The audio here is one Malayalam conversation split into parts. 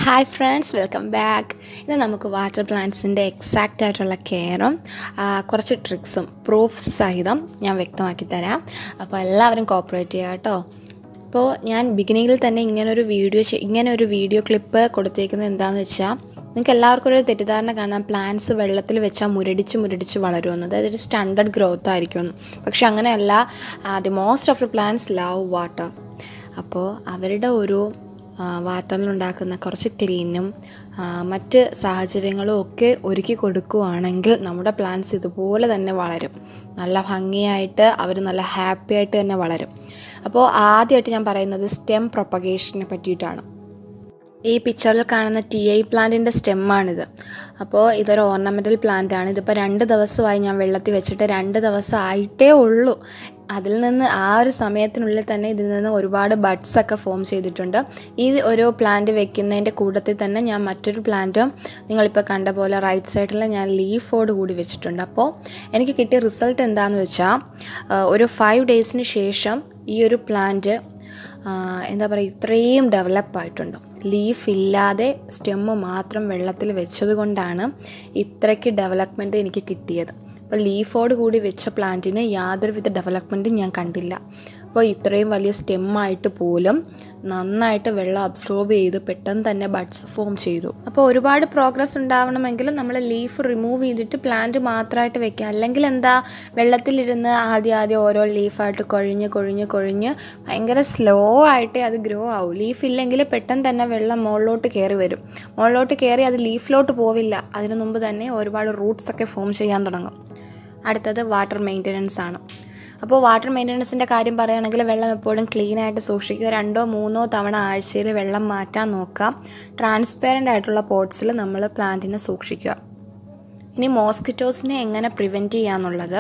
ഹായ് ഫ്രണ്ട്സ് വെൽക്കം ബാക്ക് ഇത് നമുക്ക് വാട്ടർ പ്ലാന്റ്സിൻ്റെ എക്സാക്റ്റ് ആയിട്ടുള്ള കെയറും കുറച്ച് ട്രിക്സും പ്രൂഫ്സ് സഹിതം ഞാൻ വ്യക്തമാക്കി തരാം അപ്പോൾ എല്ലാവരും കോപ്പറേറ്റ് ചെയ്യാം കേട്ടോ അപ്പോൾ ഞാൻ ബിഗിനിങ്ങിൽ തന്നെ ഇങ്ങനൊരു വീഡിയോ ഇങ്ങനെ ഒരു വീഡിയോ ക്ലിപ്പ് കൊടുത്തേക്കുന്നത് എന്താണെന്ന് വെച്ചാൽ നിങ്ങൾക്ക് എല്ലാവർക്കും ഒരു തെറ്റിദ്ധാരണ കാണാം പ്ലാന്റ്സ് വെള്ളത്തിൽ വെച്ചാൽ മുരടിച്ച് മുരടിച്ച് വളരുമെന്ന് അതായത് ഒരു സ്റ്റാൻഡേർഡ് ഗ്രോത്ത് ആയിരിക്കുമെന്ന് പക്ഷെ അങ്ങനെയല്ല the most of the plants love water അപ്പോൾ അവരുടെ ഒരു വാട്ടറിലുണ്ടാക്കുന്ന കുറച്ച് ക്ലീനും മറ്റ് സാഹചര്യങ്ങളും ഒക്കെ ഒരുക്കി കൊടുക്കുകയാണെങ്കിൽ നമ്മുടെ പ്ലാന്റ്സ് ഇതുപോലെ തന്നെ വളരും നല്ല ഭംഗിയായിട്ട് അവർ നല്ല ഹാപ്പി ആയിട്ട് തന്നെ വളരും അപ്പോൾ ആദ്യമായിട്ട് ഞാൻ പറയുന്നത് സ്റ്റെം പ്രൊപ്പഗേഷനെ പറ്റിയിട്ടാണ് ഈ പിക്ചറിൽ കാണുന്ന ടി ഐ പ്ലാന്റിൻ്റെ സ്റ്റെമ്മാണിത് അപ്പോൾ ഇതൊരു ഓർണമെൻ്റൽ പ്ലാന്റ് ആണ് ഇതിപ്പോൾ രണ്ട് ദിവസമായി ഞാൻ വെള്ളത്തിൽ വെച്ചിട്ട് രണ്ട് ദിവസം ആയിട്ടേ ഉള്ളൂ അതിൽ നിന്ന് ആ ഒരു സമയത്തിനുള്ളിൽ തന്നെ ഇതിൽ നിന്ന് ഒരുപാട് ബഡ്സ് ഒക്കെ ഫോം ചെയ്തിട്ടുണ്ട് ഈ ഒരു പ്ലാന്റ് വെക്കുന്നതിൻ്റെ കൂട്ടത്തിൽ തന്നെ ഞാൻ മറ്റൊരു പ്ലാന്റും നിങ്ങളിപ്പോൾ കണ്ട പോലെ റൈറ്റ് സൈഡിൽ ഞാൻ ലീഫോട് കൂടി വെച്ചിട്ടുണ്ട് അപ്പോൾ എനിക്ക് കിട്ടിയ റിസൾട്ട് എന്താണെന്ന് വെച്ചാൽ ഒരു ഫൈവ് ഡേയ്സിന് ശേഷം ഈ ഒരു പ്ലാന്റ് എന്താ പറയുക ഇത്രയും ഡെവലപ്പായിട്ടുണ്ട് ലീഫ് ഇല്ലാതെ സ്റ്റെമ്മ് മാത്രം വെള്ളത്തിൽ വെച്ചത് കൊണ്ടാണ് ഇത്രയ്ക്ക് ഡെവലപ്മെൻറ്റ് എനിക്ക് കിട്ടിയത് അപ്പോൾ ലീഫോട് കൂടി വെച്ച പ്ലാന്റിന് യാതൊരുവിധ ഡെവലപ്മെൻറ്റും ഞാൻ കണ്ടില്ല അപ്പോൾ ഇത്രയും വലിയ സ്റ്റെമ്മായിട്ട് പോലും നന്നായിട്ട് വെള്ളം അബ്സോർബ് ചെയ്ത് പെട്ടെന്ന് തന്നെ ബഡ്സ് ഫോം ചെയ്തു അപ്പോൾ ഒരുപാട് പ്രോഗ്രസ് ഉണ്ടാവണമെങ്കിൽ നമ്മൾ ലീഫ് റിമൂവ് ചെയ്തിട്ട് പ്ലാന്റ് മാത്രമായിട്ട് വെക്കുക അല്ലെങ്കിൽ എന്താ വെള്ളത്തിലിരുന്ന് ആദ്യം ആദ്യം ഓരോ ലീഫായിട്ട് കൊഴിഞ്ഞ് കൊഴിഞ്ഞ് കൊഴിഞ്ഞ് ഭയങ്കര സ്ലോ ആയിട്ടേ അത് ഗ്രോ ആവും ലീഫ് ഇല്ലെങ്കിൽ പെട്ടെന്ന് തന്നെ വെള്ളം മുകളിലോട്ട് കയറി വരും മുകളിലോട്ട് കയറി അത് ലീഫിലോട്ട് പോവില്ല അതിനു മുമ്പ് തന്നെ ഒരുപാട് റൂട്ട്സ് ഒക്കെ ഫോം ചെയ്യാൻ തുടങ്ങും അടുത്തത് വാട്ടർ മെയിൻ്റനൻസ് ആണ് അപ്പോൾ വാട്ടർ മെയിൻ്റനൻസിൻ്റെ കാര്യം പറയുകയാണെങ്കിൽ വെള്ളം എപ്പോഴും ക്ലീൻ ആയിട്ട് സൂക്ഷിക്കുക രണ്ടോ മൂന്നോ തവണ ആഴ്ചയിൽ വെള്ളം മാറ്റാൻ നോക്കുക ട്രാൻസ്പെറൻ്റ് ആയിട്ടുള്ള പോട്ട്സിൽ നമ്മൾ പ്ലാന്റിനെ സൂക്ഷിക്കുക ഇനി മോസ്കിറ്റോസിനെ എങ്ങനെ പ്രിവെൻറ്റ് ചെയ്യാന്നുള്ളത്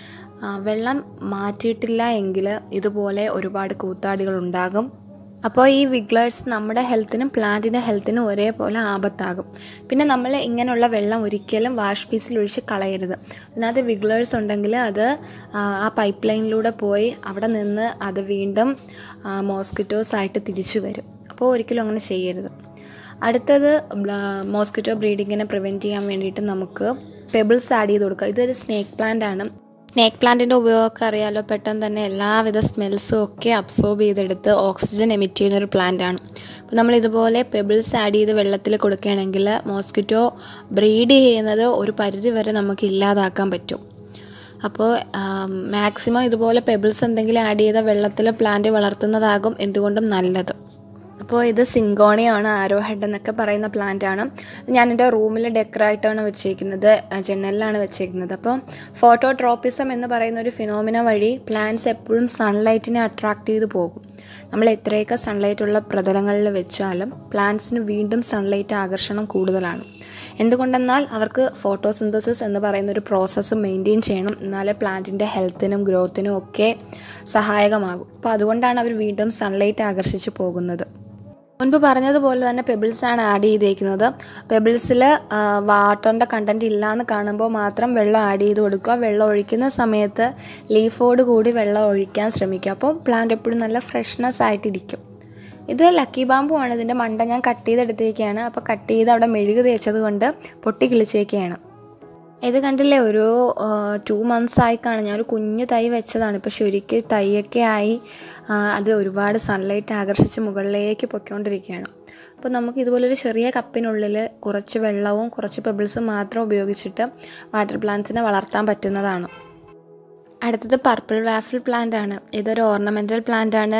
വെള്ളം മാറ്റിയിട്ടില്ല എങ്കിൽ ഇതുപോലെ ഒരുപാട് കൂത്താടികൾ ഉണ്ടാകും അപ്പോൾ ഈ വിഗ്ലേഴ്സ് നമ്മുടെ ഹെൽത്തിനും പ്ലാന്റിൻ്റെ ഹെൽത്തിനും ഒരേപോലെ ആപത്താകും പിന്നെ നമ്മൾ ഇങ്ങനെയുള്ള വെള്ളം ഒരിക്കലും വാഷ് പീസിൽ ഒഴിച്ച് കളയരുത് അതിനകത്ത് വിഗ്ലേഴ്സ് ഉണ്ടെങ്കിൽ അത് ആ പൈപ്പ് ലൈനിലൂടെ പോയി അവിടെ നിന്ന് അത് വീണ്ടും മോസ്കിറ്റോസ് ആയിട്ട് തിരിച്ചു വരും അപ്പോൾ ഒരിക്കലും അങ്ങനെ ചെയ്യരുത് അടുത്തത് മോസ്കിറ്റോ ബ്രീഡിങ്ങിനെ പ്രിവെൻറ്റ് ചെയ്യാൻ വേണ്ടിയിട്ട് നമുക്ക് പെബിൾസ് ആഡ് ചെയ്ത് കൊടുക്കുക ഇതൊരു സ്നേക്ക് പ്ലാന്റ് ആണ് സ്നേക്ക് പ്ലാന്റിൻ്റെ ഉപയോഗമൊക്കെ അറിയാലോ പെട്ടെന്ന് തന്നെ എല്ലാവിധ സ്മെൽസും ഒക്കെ അബ്സോർബ് ചെയ്തെടുത്ത് ഓക്സിജൻ എമിറ്റ് ചെയ്യുന്ന ഒരു പ്ലാന്റ് ആണ് അപ്പോൾ നമ്മൾ ഇതുപോലെ പെബിൾസ് ആഡ് ചെയ്ത് വെള്ളത്തിൽ കൊടുക്കുകയാണെങ്കിൽ മോസ്കിറ്റോ ബ്രീഡ് ചെയ്യുന്നത് ഒരു പരിധി വരെ നമുക്ക് ഇല്ലാതാക്കാൻ പറ്റും അപ്പോൾ മാക്സിമം ഇതുപോലെ പെബിൾസ് എന്തെങ്കിലും ആഡ് ചെയ്ത വെള്ളത്തിൽ പ്ലാന്റ് വളർത്തുന്നതാകും എന്തുകൊണ്ടും നല്ലത് അപ്പോൾ ഇത് സിങ്കോണിയാണ് ആരോ ഹെഡ് എന്നൊക്കെ പറയുന്ന പ്ലാന്റ് ആണ് ഞാൻ എൻ്റെ റൂമിൽ ഡെക്കറായിട്ടാണ് വെച്ചേക്കുന്നത് ജനലിലാണ് വെച്ചേക്കുന്നത് അപ്പോൾ ഫോട്ടോട്രോപ്പിസം എന്ന് പറയുന്ന ഒരു ഫിനോമിന വഴി പ്ലാന്റ്സ് എപ്പോഴും സൺലൈറ്റിനെ അട്രാക്റ്റ് ചെയ്ത് പോകും നമ്മൾ എത്രയൊക്കെ സൺലൈറ്റ് ഉള്ള പ്രതലങ്ങളിൽ വെച്ചാലും പ്ലാന്റ്സിന് വീണ്ടും സൺലൈറ്റ് ആകർഷണം കൂടുതലാണ് എന്തുകൊണ്ടെന്നാൽ അവർക്ക് ഫോട്ടോസിന്തസിസ് എന്ന് പറയുന്ന ഒരു പ്രോസസ്സ് മെയിൻറ്റെയിൻ ചെയ്യണം എന്നാലേ പ്ലാന്റിൻ്റെ ഹെൽത്തിനും ഗ്രോത്തിനും ഒക്കെ സഹായകമാകും അപ്പോൾ അതുകൊണ്ടാണ് അവർ വീണ്ടും സൺലൈറ്റ് ആകർഷിച്ച് പോകുന്നത് മുൻപ് പറഞ്ഞതുപോലെ തന്നെ പെബിൾസാണ് ആഡ് ചെയ്തേക്കുന്നത് പെബിൾസിൽ വാട്ടറിൻ്റെ കണ്ടൻറ്റ് ഇല്ലയെന്ന് കാണുമ്പോൾ മാത്രം വെള്ളം ആഡ് ചെയ്ത് കൊടുക്കുക വെള്ളം ഒഴിക്കുന്ന സമയത്ത് ലീഫോട് കൂടി വെള്ളം ഒഴിക്കാൻ ശ്രമിക്കുക അപ്പോൾ പ്ലാന്റ് എപ്പോഴും നല്ല ഫ്രഷ്നെസ് ആയിട്ടിരിക്കും ഇത് ലക്കി ബാമ്പു ആണ് ഇതിൻ്റെ മണ്ട ഞാൻ കട്ട് ചെയ്തെടുത്തേക്കാണ് അപ്പോൾ കട്ട് ചെയ്ത് അവിടെ മെഴുക് തേച്ചത് കൊണ്ട് പൊട്ടി കിളിച്ചേക്കാണ് ഇത് കണ്ടില്ലേ ഒരു ടു മന്ത്സ് ആയി കാണും ഞാനൊരു കുഞ്ഞു തൈ വെച്ചതാണ് ഇപ്പോൾ ശരിക്ക് തൈയൊക്കെ ആയി അത് ഒരുപാട് സൺലൈറ്റ് ആകർഷിച്ച് മുകളിലേക്ക് പൊയ്ക്കൊണ്ടിരിക്കുകയാണ് അപ്പോൾ നമുക്ക് ഇതുപോലൊരു ചെറിയ കപ്പിനുള്ളിൽ കുറച്ച് വെള്ളവും കുറച്ച് പെബിൾസും മാത്രം ഉപയോഗിച്ചിട്ട് വാട്ടർ പ്ലാന്റ്സിനെ വളർത്താൻ പറ്റുന്നതാണ് അടുത്തത് പർപ്പിൾ വാഫിൾ പ്ലാന്റ് ആണ് ഇതൊരു ഓർണമെൻ്റൽ പ്ലാന്റ് ആണ്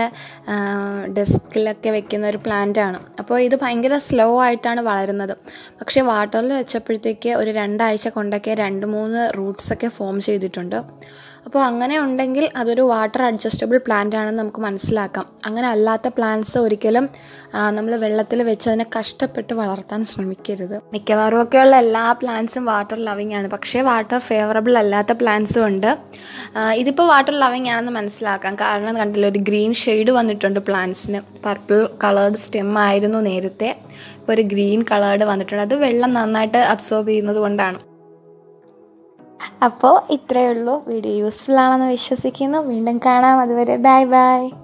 ഡെസ്കിലൊക്കെ വെക്കുന്ന ഒരു പ്ലാന്റ് ആണ് അപ്പോൾ ഇത് ഭയങ്കര സ്ലോ ആയിട്ടാണ് വളരുന്നത് പക്ഷേ വാട്ടറിൽ വെച്ചപ്പോഴത്തേക്ക് ഒരു രണ്ടാഴ്ച കൊണ്ടൊക്കെ രണ്ട് മൂന്ന് റൂട്ട്സ് ഒക്കെ ഫോം ചെയ്തിട്ടുണ്ട് അപ്പോൾ അങ്ങനെ ഉണ്ടെങ്കിൽ അതൊരു വാട്ടർ അഡ്ജസ്റ്റബിൾ പ്ലാന്റ് ആണെന്ന് നമുക്ക് മനസ്സിലാക്കാം അങ്ങനെ അല്ലാത്ത പ്ലാന്റ്സ് ഒരിക്കലും നമ്മൾ വെള്ളത്തിൽ വെച്ച് അതിനെ കഷ്ടപ്പെട്ട് വളർത്താൻ ശ്രമിക്കരുത് മിക്കവാറും ഒക്കെയുള്ള എല്ലാ പ്ലാന്റ്സും വാട്ടർ ലവിങ് ആണ് പക്ഷേ വാട്ടർ ഫേവറബിൾ അല്ലാത്ത പ്ലാന്റ്സും ഉണ്ട് ഇതിപ്പോൾ വാട്ടർ ലവിങ് ആണെന്ന് മനസ്സിലാക്കാം കാരണം കണ്ടില്ല ഒരു ഗ്രീൻ ഷെയ്ഡ് വന്നിട്ടുണ്ട് പ്ലാന്റ്സിന് പർപ്പിൾ കളേർഡ് സ്റ്റെം ആയിരുന്നു നേരത്തെ ഇപ്പോൾ ഒരു ഗ്രീൻ കളേർഡ് വന്നിട്ടുണ്ട് അത് വെള്ളം നന്നായിട്ട് അബ്സോർബ് ചെയ്യുന്നത് കൊണ്ടാണ് അപ്പോൾ ഇത്രയേ ഉള്ളൂ വീഡിയോ യൂസ്ഫുൾ ആണെന്ന് വിശ്വസിക്കുന്നു വീണ്ടും കാണാം അതുവരെ ബൈ ബൈ